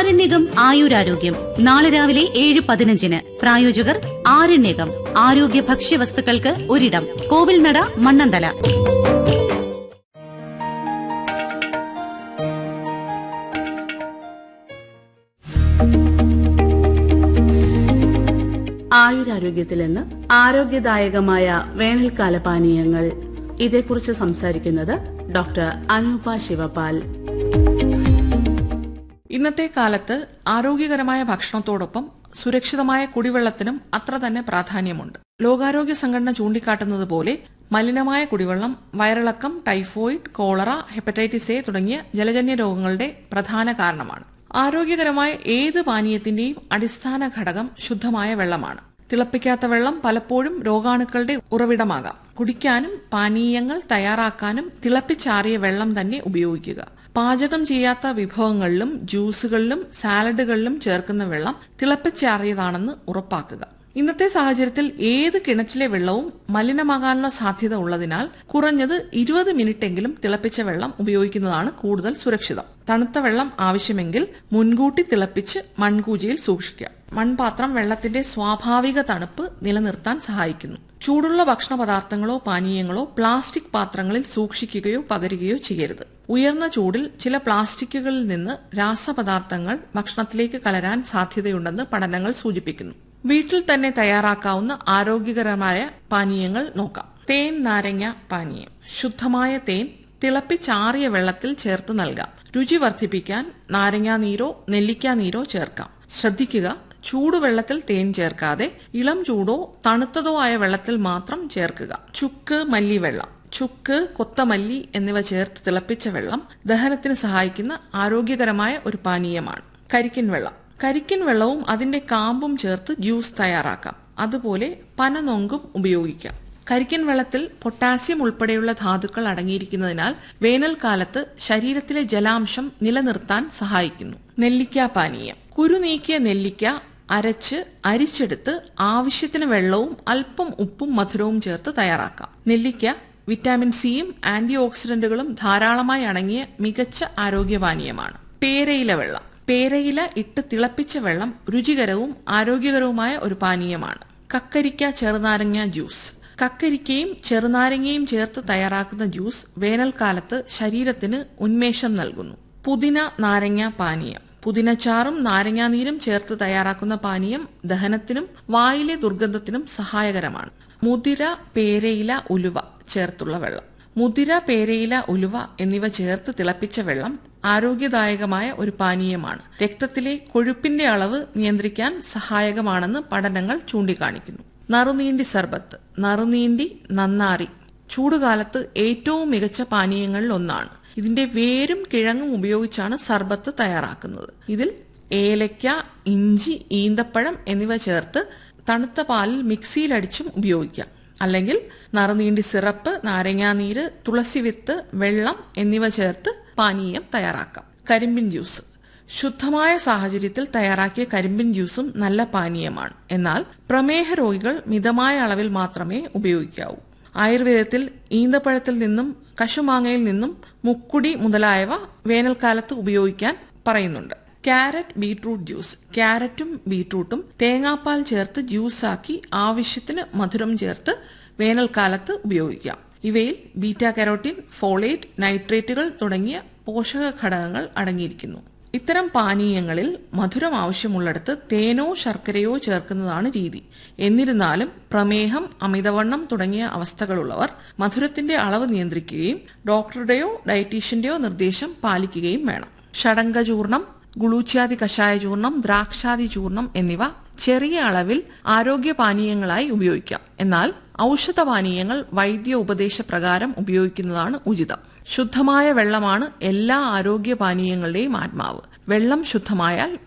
ആരണ്യകം ആയുരാരോഗ്യം നാളെ രാവിലെ ഏഴ് പതിനഞ്ചിന് പ്രായോജകർ ആരണ്യകം ആരോഗ്യ ഭക്ഷ്യവസ്തുക്കൾക്ക് ഒരിടം കോവിൽനട മണ്ണന്തല ആയുരാരോഗ്യത്തിൽ നിന്ന് ആരോഗ്യദായകമായ വേനൽക്കാല പാനീയങ്ങൾ ഇതേക്കുറിച്ച് സംസാരിക്കുന്നത് ഡോക്ടർ അനൂപ ശിവപാൽ ഇന്നത്തെ കാലത്ത് ആരോഗ്യകരമായ ഭക്ഷണത്തോടൊപ്പം സുരക്ഷിതമായ കുടിവെള്ളത്തിനും അത്ര തന്നെ പ്രാധാന്യമുണ്ട് ലോകാരോഗ്യ സംഘടന ചൂണ്ടിക്കാട്ടുന്നത് പോലെ മലിനമായ കുടിവെള്ളം വയറിളക്കം ടൈഫോയിഡ് കോളറ ഹെപ്പറ്റൈറ്റിസ് എ തുടങ്ങിയ ജലജന്യ രോഗങ്ങളുടെ പ്രധാന കാരണമാണ് ആരോഗ്യകരമായ ഏത് പാനീയത്തിന്റെയും അടിസ്ഥാന ഘടകം ശുദ്ധമായ വെള്ളമാണ് തിളപ്പിക്കാത്ത വെള്ളം പലപ്പോഴും രോഗാണുക്കളുടെ ഉറവിടമാകാം കുടിക്കാനും പാനീയങ്ങൾ തയ്യാറാക്കാനും തിളപ്പിച്ചാറിയ വെള്ളം തന്നെ ഉപയോഗിക്കുക പാചകം ചെയ്യാത്ത വിഭവങ്ങളിലും ജ്യൂസുകളിലും സാലഡുകളിലും ചേർക്കുന്ന വെള്ളം തിളപ്പിച്ചാറിയതാണെന്ന് ഉറപ്പാക്കുക ഇന്നത്തെ സാഹചര്യത്തിൽ ഏത് കിണറ്റിലെ വെള്ളവും മലിനമാകാനുള്ള സാധ്യത ഉള്ളതിനാൽ കുറഞ്ഞത് ഇരുപത് മിനിറ്റെങ്കിലും തിളപ്പിച്ച വെള്ളം ഉപയോഗിക്കുന്നതാണ് കൂടുതൽ സുരക്ഷിതം തണുത്ത വെള്ളം ആവശ്യമെങ്കിൽ മുൻകൂട്ടി തിളപ്പിച്ച് മൺകൂജയിൽ സൂക്ഷിക്കുക മൺപാത്രം വെള്ളത്തിന്റെ സ്വാഭാവിക തണുപ്പ് നിലനിർത്താൻ സഹായിക്കുന്നു ചൂടുള്ള ഭക്ഷണ പദാർത്ഥങ്ങളോ പാനീയങ്ങളോ പ്ലാസ്റ്റിക് പാത്രങ്ങളിൽ സൂക്ഷിക്കുകയോ പകരുകയോ ചെയ്യരുത് ഉയർന്ന ചൂടിൽ ചില പ്ലാസ്റ്റിക്കുകളിൽ നിന്ന് രാസപദാർത്ഥങ്ങൾ ഭക്ഷണത്തിലേക്ക് കലരാൻ സാധ്യതയുണ്ടെന്ന് പഠനങ്ങൾ സൂചിപ്പിക്കുന്നു വീട്ടിൽ തന്നെ തയ്യാറാക്കാവുന്ന ആരോഗ്യകരമായ പാനീയങ്ങൾ നോക്കാം തേൻ നാരങ്ങ പാനീയം ശുദ്ധമായ തേൻ തിളപ്പിച്ചാറിയ വെള്ളത്തിൽ ചേർത്ത് നൽകാം രുചി വർദ്ധിപ്പിക്കാൻ നാരങ്ങാ നീരോ നെല്ലിക്കാ നീരോ ചേർക്കാം ശ്രദ്ധിക്കുക ചൂടുവെള്ളത്തിൽ തേൻ ചേർക്കാതെ ഇളം ചൂടോ തണുത്തതോ ആയ വെള്ളത്തിൽ മാത്രം ചേർക്കുക ചുക്ക് മല്ലിവെള്ളം ചുക്ക് കൊത്തമല്ലി എന്നിവ ചേർത്ത് തിളപ്പിച്ച വെള്ളം ദഹനത്തിന് സഹായിക്കുന്ന ആരോഗ്യകരമായ ഒരു പാനീയമാണ് കരിക്കിൻ വെള്ളം കരിക്കിൻ വെള്ളവും അതിന്റെ കാമ്പും ചേർത്ത് ജ്യൂസ് തയ്യാറാക്കാം അതുപോലെ പനനൊങ്കും ഉപയോഗിക്കാം കരിക്കിൻ വെള്ളത്തിൽ പൊട്ടാസ്യം ഉൾപ്പെടെയുള്ള ധാതുക്കൾ അടങ്ങിയിരിക്കുന്നതിനാൽ വേനൽക്കാലത്ത് ശരീരത്തിലെ ജലാംശം നിലനിർത്താൻ സഹായിക്കുന്നു നെല്ലിക്ക പാനീയം കുരു നീക്കിയ നെല്ലിക്ക അരച്ച് അരിച്ചെടുത്ത് ആവശ്യത്തിന് വെള്ളവും അല്പം ഉപ്പും മധുരവും ചേർത്ത് തയ്യാറാക്കാം നെല്ലിക്ക വിറ്റാമിൻ സിയും ആന്റി ഓക്സിഡന്റുകളും ധാരാളമായി അടങ്ങിയ മികച്ച ആരോഗ്യപാനീയമാണ് പേരയില വെള്ളം പേരയില ഇട്ട് തിളപ്പിച്ച വെള്ളം രുചികരവും ആരോഗ്യകരവുമായ ഒരു പാനീയമാണ് കക്കരിക്ക ചെറുനാരങ്ങ ജ്യൂസ് കക്കരിക്കയും ചെറുനാരങ്ങയും ചേർത്ത് തയ്യാറാക്കുന്ന ജ്യൂസ് വേനൽക്കാലത്ത് ശരീരത്തിന് ഉന്മേഷം നൽകുന്നു പുതിന നാരങ്ങ പാനീയം പുതിനച്ചാറും നാരങ്ങാനീരും ചേർത്ത് തയ്യാറാക്കുന്ന പാനീയം ദഹനത്തിനും വായിലെ ദുർഗന്ധത്തിനും സഹായകരമാണ് മുതിര പേരയില ഉലുവ ചേർത്തുള്ള വെള്ളം മുതിര പേരയില ഉലുവ എന്നിവ ചേർത്ത് തിളപ്പിച്ച വെള്ളം ആരോഗ്യദായകമായ ഒരു പാനീയമാണ് രക്തത്തിലെ കൊഴുപ്പിന്റെ അളവ് നിയന്ത്രിക്കാൻ സഹായകമാണെന്ന് പഠനങ്ങൾ ചൂണ്ടിക്കാണിക്കുന്നു നറുനീണ്ടി സർബത്ത് നറുനീണ്ടി നന്നാറി ചൂടുകാലത്ത് ഏറ്റവും മികച്ച പാനീയങ്ങളിൽ ഒന്നാണ് ഇതിന്റെ വേരും കിഴങ്ങും ഉപയോഗിച്ചാണ് സർബത്ത് തയ്യാറാക്കുന്നത് ഇതിൽ ഏലയ്ക്ക ഇഞ്ചി ഈന്തപ്പഴം എന്നിവ ചേർത്ത് തണുത്ത പാലിൽ മിക്സിയിലടിച്ചും ഉപയോഗിക്കാം അല്ലെങ്കിൽ നറുനീണ്ടി സിറപ്പ് നാരങ്ങാനീര് തുളസി വിത്ത് വെള്ളം എന്നിവ ചേർത്ത് പാനീയം തയ്യാറാക്കാം കരിമ്പിൻ ജ്യൂസ് ശുദ്ധമായ സാഹചര്യത്തിൽ തയ്യാറാക്കിയ കരിമ്പിൻ ജ്യൂസും നല്ല പാനീയമാണ് എന്നാൽ പ്രമേഹ രോഗികൾ മിതമായ അളവിൽ മാത്രമേ ഉപയോഗിക്കാവൂ ആയുർവേദത്തിൽ ഈന്തപ്പഴത്തിൽ നിന്നും കശുമാങ്ങയിൽ നിന്നും മുക്കുടി മുതലായവ വേനൽക്കാലത്ത് ഉപയോഗിക്കാൻ പറയുന്നുണ്ട് ക്യാരറ്റ് ബീട്രൂട്ട് ജ്യൂസ് ക്യാരറ്റും ബീട്രൂട്ടും തേങ്ങാപ്പാൽ ചേർത്ത് ജ്യൂസാക്കി ആവശ്യത്തിന് മധുരം ചേർത്ത് വേനൽക്കാലത്ത് ഉപയോഗിക്കാം ഇവയിൽ ബീറ്റ കരോട്ടിൻ ഫോളേറ്റ് നൈട്രേറ്റുകൾ തുടങ്ങിയ പോഷക ഘടകങ്ങൾ അടങ്ങിയിരിക്കുന്നു ഇത്തരം പാനീയങ്ങളിൽ മധുരം ആവശ്യമുള്ളിടത്ത് തേനോ ശർക്കരയോ ചേർക്കുന്നതാണ് രീതി എന്നിരുന്നാലും പ്രമേഹം അമിതവണ്ണം തുടങ്ങിയ അവസ്ഥകളുള്ളവർ മധുരത്തിന്റെ അളവ് നിയന്ത്രിക്കുകയും ഡോക്ടറുടെയോ ഡയറ്റീഷ്യന്റെയോ നിർദ്ദേശം പാലിക്കുകയും വേണം ഷടങ്കചൂർണം ഗുളൂച്ചാതി കഷായ ചൂർണം ദ്രാക്ഷാതി ചൂർണം എന്നിവ ചെറിയ അളവിൽ ആരോഗ്യ പാനീയങ്ങളായി ഉപയോഗിക്കാം എന്നാൽ ഔഷധ പാനീയങ്ങൾ വൈദ്യ ഉപദേശപ്രകാരം ഉപയോഗിക്കുന്നതാണ് ഉചിതം ശുദ്ധമായ വെള്ളമാണ് എല്ലാ ആരോഗ്യ പാനീയങ്ങളുടെയും ആത്മാവ് വെള്ളം ശുദ്ധമായാൽ